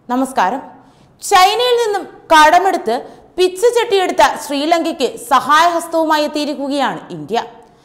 നമസ്കാരം ചൈനയിൽ നിന്നും കടമെടുത്ത് പിച്ച് ചട്ടിയെടുത്ത ശ്രീലങ്കയ്ക്ക് സഹായഹസ്തവുമായി എത്തിയിരിക്കുകയാണ് ഇന്ത്യ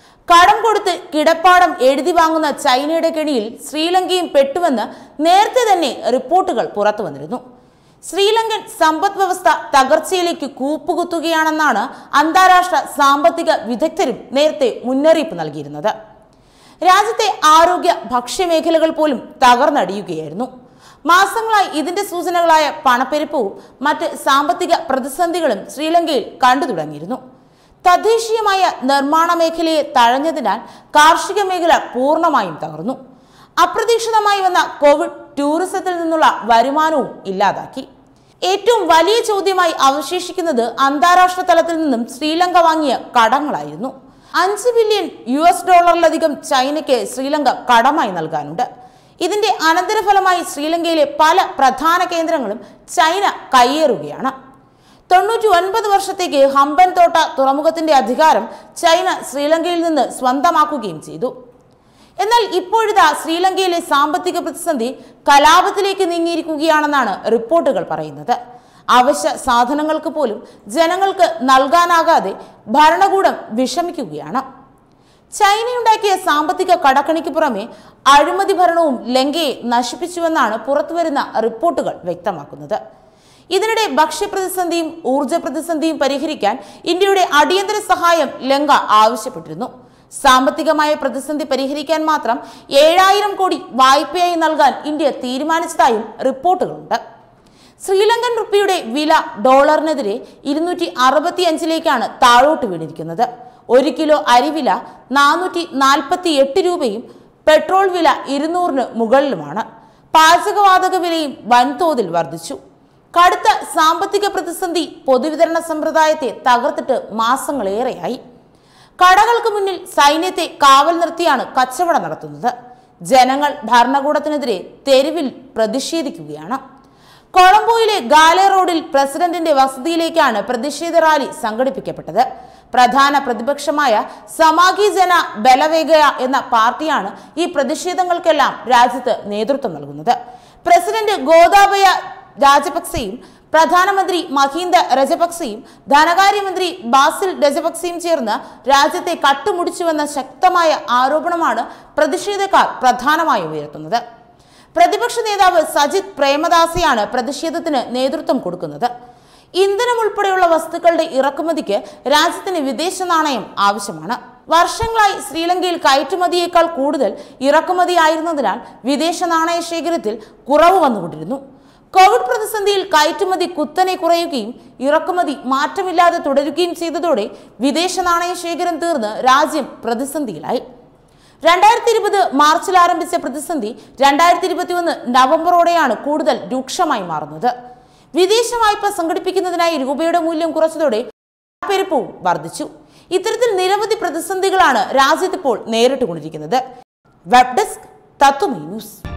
കടം കൊടുത്ത് കിടപ്പാടം എഴുതി വാങ്ങുന്ന ചൈനയുടെ കെണിയിൽ ശ്രീലങ്കയും പെട്ടുവെന്ന് നേരത്തെ തന്നെ റിപ്പോർട്ടുകൾ പുറത്തു വന്നിരുന്നു ശ്രീലങ്കൻ സമ്പദ് വ്യവസ്ഥ തകർച്ചയിലേക്ക് കൂപ്പുകുത്തുകയാണെന്നാണ് അന്താരാഷ്ട്ര സാമ്പത്തിക വിദഗ്ധരും നേരത്തെ മുന്നറിയിപ്പ് നൽകിയിരുന്നത് രാജ്യത്തെ ആരോഗ്യ ഭക്ഷ്യമേഖലകൾ പോലും തകർന്നടിയുകയായിരുന്നു മാസങ്ങളായി ഇതിന്റെ സൂചനകളായ പണപ്പെരുപ്പവും മറ്റ് സാമ്പത്തിക പ്രതിസന്ധികളും ശ്രീലങ്കയിൽ കണ്ടു തുടങ്ങിയിരുന്നു തദ്ദേശീയമായ നിർമ്മാണ മേഖലയെ തഴഞ്ഞതിനാൽ കാർഷിക മേഖല പൂർണ്ണമായും തകർന്നു അപ്രതീക്ഷിതമായി വന്ന കോവിഡ് ടൂറിസത്തിൽ നിന്നുള്ള വരുമാനവും ഇല്ലാതാക്കി ഏറ്റവും വലിയ ചോദ്യമായി അവശേഷിക്കുന്നത് അന്താരാഷ്ട്ര തലത്തിൽ നിന്നും ശ്രീലങ്ക വാങ്ങിയ കടങ്ങളായിരുന്നു അഞ്ച് ബില്യൺ യു എസ് ഡോളറിലധികം ചൈനയ്ക്ക് ശ്രീലങ്ക കടമായി നൽകാനുണ്ട് ഇതിന്റെ അനന്തരഫലമായി ശ്രീലങ്കയിലെ പല പ്രധാന കേന്ദ്രങ്ങളും ചൈന കയ്യേറുകയാണ് തൊണ്ണൂറ്റി ഒൻപത് വർഷത്തേക്ക് ഹമ്പൻ തോട്ട തുറമുഖത്തിന്റെ അധികാരം ചൈന ശ്രീലങ്കയിൽ നിന്ന് സ്വന്തമാക്കുകയും ചെയ്തു എന്നാൽ ഇപ്പോഴിതാ ശ്രീലങ്കയിലെ സാമ്പത്തിക പ്രതിസന്ധി കലാപത്തിലേക്ക് നീങ്ങിയിരിക്കുകയാണെന്നാണ് റിപ്പോർട്ടുകൾ പറയുന്നത് അവശ്യ സാധനങ്ങൾക്ക് പോലും ജനങ്ങൾക്ക് നൽകാനാകാതെ ഭരണകൂടം വിഷമിക്കുകയാണ് ചൈനയുണ്ടാക്കിയ സാമ്പത്തിക കടക്കണിക്ക് പുറമെ അഴിമതി ഭരണവും ലങ്കയെ നശിപ്പിച്ചുവെന്നാണ് പുറത്തുവരുന്ന റിപ്പോർട്ടുകൾ വ്യക്തമാക്കുന്നത് ഇതിനിടെ ഭക്ഷ്യപ്രതിസന്ധിയും ഊർജ പ്രതിസന്ധിയും പരിഹരിക്കാൻ ഇന്ത്യയുടെ അടിയന്തര സഹായം ലങ്ക ആവശ്യപ്പെട്ടിരുന്നു സാമ്പത്തികമായ പ്രതിസന്ധി പരിഹരിക്കാൻ മാത്രം ഏഴായിരം കോടി വായ്പയായി നൽകാൻ ഇന്ത്യ തീരുമാനിച്ചതായും റിപ്പോർട്ടുകളുണ്ട് ശ്രീലങ്കൻ റുപ്പിയുടെ വില ഡോളറിനെതിരെ ഇരുന്നൂറ്റി അറുപത്തി അഞ്ചിലേക്കാണ് താഴോട്ട് വീണിരിക്കുന്നത് ഒരു കിലോ അരിവില നാനൂറ്റി നാൽപ്പത്തി എട്ട് രൂപയും പെട്രോൾ വില ഇരുന്നൂറിന് മുകളിലുമാണ് പാചകവാതക വിലയും വൻതോതിൽ വർദ്ധിച്ചു കടുത്ത സാമ്പത്തിക പ്രതിസന്ധി പൊതുവിതരണ സമ്പ്രദായത്തെ തകർത്തിട്ട് മാസങ്ങളേറെയായി കടകൾക്ക് മുന്നിൽ സൈന്യത്തെ കാവൽ നിർത്തിയാണ് കച്ചവടം നടത്തുന്നത് ജനങ്ങൾ ഭരണകൂടത്തിനെതിരെ തെരുവിൽ പ്രതിഷേധിക്കുകയാണ് കൊളംബോയിലെ ഗാലെ റോഡിൽ പ്രസിഡന്റിന്റെ വസതിയിലേക്കാണ് പ്രതിഷേധ റാലി സംഘടിപ്പിക്കപ്പെട്ടത് പ്രധാന പ്രതിപക്ഷമായ സമാഗി ജന ബലവേഗയ എന്ന പാർട്ടിയാണ് ഈ പ്രതിഷേധങ്ങൾക്കെല്ലാം രാജ്യത്ത് നേതൃത്വം നൽകുന്നത് പ്രസിഡന്റ് ഗോതാബയ രാജപക്സെയും പ്രധാനമന്ത്രി മഹീന്ദ രജപക്സെയും ധനകാര്യമന്ത്രി ബാസിൽ രജപക്സെയും ചേർന്ന് രാജ്യത്തെ കട്ടുമുടിച്ചുവെന്ന ശക്തമായ ആരോപണമാണ് പ്രതിഷേധക്കാർ പ്രധാനമായും ഉയർത്തുന്നത് പ്രതിപക്ഷ നേതാവ് സജിത് പ്രേമദാസയാണ് പ്രതിഷേധത്തിന് നേതൃത്വം കൊടുക്കുന്നത് ഇന്ധനം ഉൾപ്പെടെയുള്ള വസ്തുക്കളുടെ ഇറക്കുമതിക്ക് രാജ്യത്തിന് വിദേശ നാണയം ആവശ്യമാണ് വർഷങ്ങളായി ശ്രീലങ്കയിൽ കയറ്റുമതിയേക്കാൾ കൂടുതൽ ഇറക്കുമതി ആയിരുന്നതിനാൽ വിദേശ നാണയ ശേഖരത്തിൽ കുറവ് വന്നുകൊണ്ടിരുന്നു കോവിഡ് പ്രതിസന്ധിയിൽ കയറ്റുമതി കുത്തനെ കുറയുകയും ഇറക്കുമതി മാറ്റമില്ലാതെ തുടരുകയും ചെയ്തതോടെ വിദേശ നാണയ ശേഖരം തീർന്ന് രാജ്യം പ്രതിസന്ധിയിലായി രണ്ടായിരത്തി ഇരുപത് മാർച്ചിൽ ആരംഭിച്ച പ്രതിസന്ധി രണ്ടായിരത്തി ഇരുപത്തി ഒന്ന് നവംബറോടെയാണ് കൂടുതൽ രൂക്ഷമായി മാറുന്നത് വിദേശ വായ്പ സംഘടിപ്പിക്കുന്നതിനായി രൂപയുടെ മൂല്യം കുറച്ചതോടെ പെരുപ്പവും വർദ്ധിച്ചു ഇത്തരത്തിൽ നിരവധി പ്രതിസന്ധികളാണ് രാജ്യത്ത് ഇപ്പോൾ നേരിട്ടുകൊണ്ടിരിക്കുന്നത് വെബ് ഡെസ്ക് തത്വമൈ ന്യൂസ്